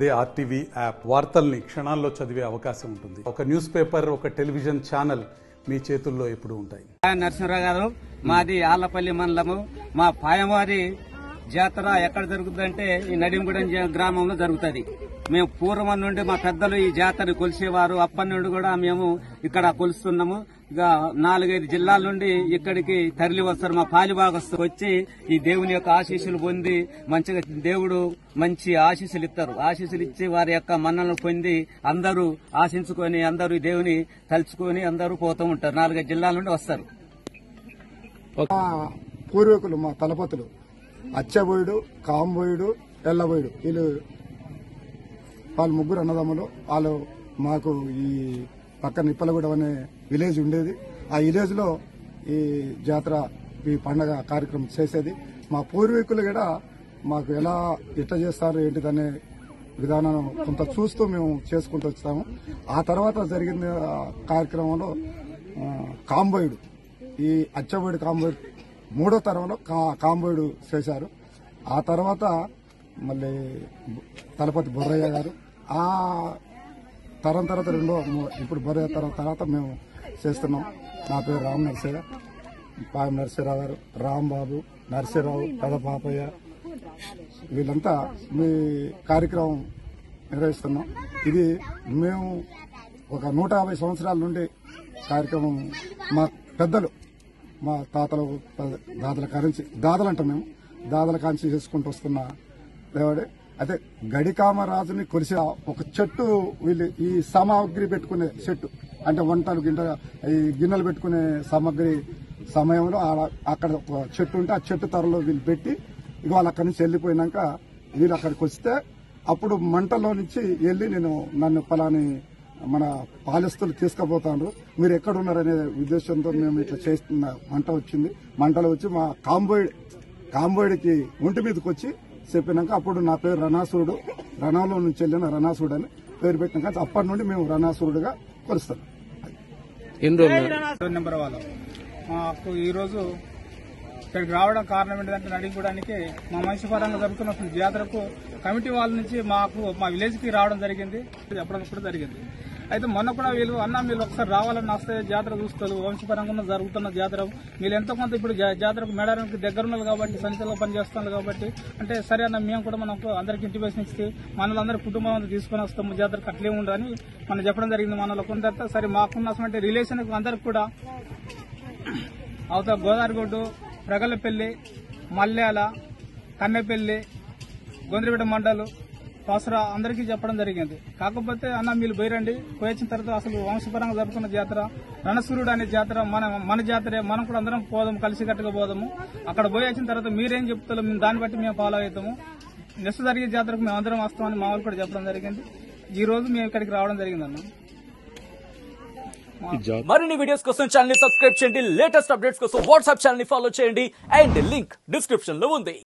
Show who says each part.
Speaker 1: అదే RTV app వార్తల్ని క్షణాల్లో చదివే అవకాశం ఉంటుంది ఒక న్యూస్ పేపర్ ఒక టెలివిజన్ ఛానల్ మీ చేతుల్లో ఎప్పుడూ ఉంటాయి
Speaker 2: నరసింహరావు గారు మాది ఆళ్లపల్లి మండలము మా పాయవారి జాతర ఎక్కడ జరుగుతుందంటే ఈ నడింగూడెం జ- గ్రామంలో జరుగుతుంది మేము పూర్వం నుండి మా పెద్దలు ఈ జాతర కొలిసేవారు అప్పటి నుండి కూడా మేము ఇక్కడ కొలుస్తున్నాము ఇక నాలుగైదు జిల్లాల నుండి ఇక్కడికి తరలి వస్తారు మా పాలిభాగస్తు వచ్చి ఈ దేవుని యొక్క ఆశీస్సులు పొంది మంచిగా దేవుడు మంచి ఆశీస్సులు ఇస్తారు ఆశీస్సులు ఇచ్చి వారి యొక్క మన్నలను పొంది అందరూ ఆశించుకొని అందరూ ఈ దేవుని తలుచుకొని అందరూ పోతూ ఉంటారు నాలుగైదు జిల్లాల నుండి వస్తారు
Speaker 3: మా పూర్వీకులు మా తలపతులు అచ్చబోయుడు కాంబోయుడు ఎల్లబోయుడు వీళ్ళు వాళ్ళు ముగ్గురు అన్నదమ్ములు వాళ్ళు మాకు ఈ పక్కన నిప్పలగూడెం అనే విలేజ్ ఉండేది ఆ విలేజ్ లో ఈ జాతర ఈ పండగ కార్యక్రమం చేసేది మా పూర్వీకులు కూడా మాకు ఎలా ఎట్లా చేస్తారు ఏంటిదనే విధానం కొంత చూస్తూ మేము చేసుకుంటూ వచ్చాము ఆ తర్వాత జరిగిన ఆ, కార్యక్రమంలో ఆ, కాంబోయుడు ఈ అచ్చబోయుడు కాంబోయుడు మూడో తరంలో కా- కాంబోయుడు చేశారు ఆ తర్వాత మళ్ళీ తలపతి బొర్రయ్య గారు ఆ తరం తర్వాత రెండో మూ- ఇప్పుడు బొర్రయ్య తరం తర్వాత మేము చేస్తున్నాం నా పేరు రామ్ నరసయ్య పాయం నరసింహరావు గారు రాంబాబు నరసింహరావు పెద పాపయ్య వీళ్ళంతా మీ కార్యక్రమం నిర్వహిస్తున్నాం ఇది మేము ఒక నూట యాభై సంవత్సరాల నుండి కార్యక్రమం మా పెద్దలు మా తాతలు దాదల కారించి దాదలు అంటాం మేము దాదల కాంచి చేసుకుంటూ వస్తున్న దేవుడే అయితే గడికామరాజుని కొలిసి ఒక చెట్టు వీళ్ళు ఈ సామాగ్రి పెట్టుకునే చెట్టు అంటే వంటలు గింట ఈ గిన్నెలు పెట్టుకునే సామాగ్రి సమయంలో ఆడ- అక్కడ ఒక చెట్టు ఉంటే ఆ చెట్టు తరలో వీళ్ళు పెట్టి ఇవాళ అక్కడి నుంచి వెళ్ళిపోయినాక వీళ్ళు అక్కడికి వస్తే అప్పుడు మంటలో నుంచి వెళ్ళి నేను నన్ను పలాని మన పాలస్తులు తీసుకుపోతాను మీరు ఎక్కడ ఉన్నారనే ఉద్దేశంతో మేము ఇట్లా చేస్తున్న మంట వచ్చింది మంటలు వచ్చి మా కాంబోయిడ్ కాంబోయిడ్కి ఒంటి మీదకి వచ్చి చెప్పినాక అప్పుడు నా పేరు రణాసురుడు రణంలో నుంచి వెళ్ళిన రణాసురుడు అని పేరు పెట్టినాక అప్పటి నుండి మేము రణాసురుడుగా కొలుస్తాం
Speaker 4: ఫోన్ నెంబర్ వాళ్ళు మాకు ఈరోజు ఇక్కడికి రావడం కారణం ఏంటంటే నడించడానికి మా మనిషి పరంగా జరుగుతున్న జాతరకు కమిటీ వాళ్ళ నుంచి మాకు మా విలేజ్ కి రావడం జరిగింది చెప్పడం కూడా జరిగింది అయితే మొన్న కూడా వీళ్ళు అన్న మీరు ఒకసారి రావాలని వస్తే జాతర చూస్తారు వంశపరంగా ఉన్న జరుగుతున్న జాతర మీరు ఎంతో కొంత ఇప్పుడు జా- జాతరకు మేడారానికి దగ్గర ఉన్నారు కాబట్టి సంచలో పనిచేస్తున్నారు కాబట్టి అంటే సరే అన్న మేము కూడా మనకు అందరికి ఇంటిమేషన్ ఇచ్చి మనలో అందరి కుటుంబం అంతా తీసుకొని వస్తాము జాతరకు అట్లే ఉండని మనం చెప్పడం జరిగింది మనలో కొంత తర్వాత సరే మాకున్న అసలు రిలేషన్ అందరికి కూడా అవతల గోదావరిగొడ్డు ప్రగలపల్లి మల్యాల కన్నెపల్లి గొంద్రపేట మండలు పసరా అందరికీ చెప్పడం జరిగింది కాకపోతే అన్న మీరు పోయిరండి పోయొచ్చిన తర్వాత అసలు వంశపరంగా జరుగుతున్న జాతర రణసూరుడు అనే జాతర మన మన జాతరే మనం కూడా అందరం పోదాము కలిసికట్టుగా పోదాము అక్కడ పోయి వచ్చిన తర్వాత మీరేం చెప్తారో మేము దాన్ని బట్టి మేము ఫాలో అవుతాము నెక్స్ట్ జరిగే జాతరకు మేము అందరం వస్తామని మా వాళ్ళు కూడా చెప్పడం జరిగింది ఈ రోజు మేము ఇక్కడికి రావడం జరిగింది అన్న
Speaker 5: మరిన్ని వీడియోస్ కోసం ఛానల్ ని సబ్స్క్రైబ్ చేయండి లేటెస్ట్ అప్డేట్స్ కోసం వాట్సాప్ ఛానల్ ని ఫాలో చేయండి అండ్ లింక్ డిస్క్రిప్షన్ లో ఉంది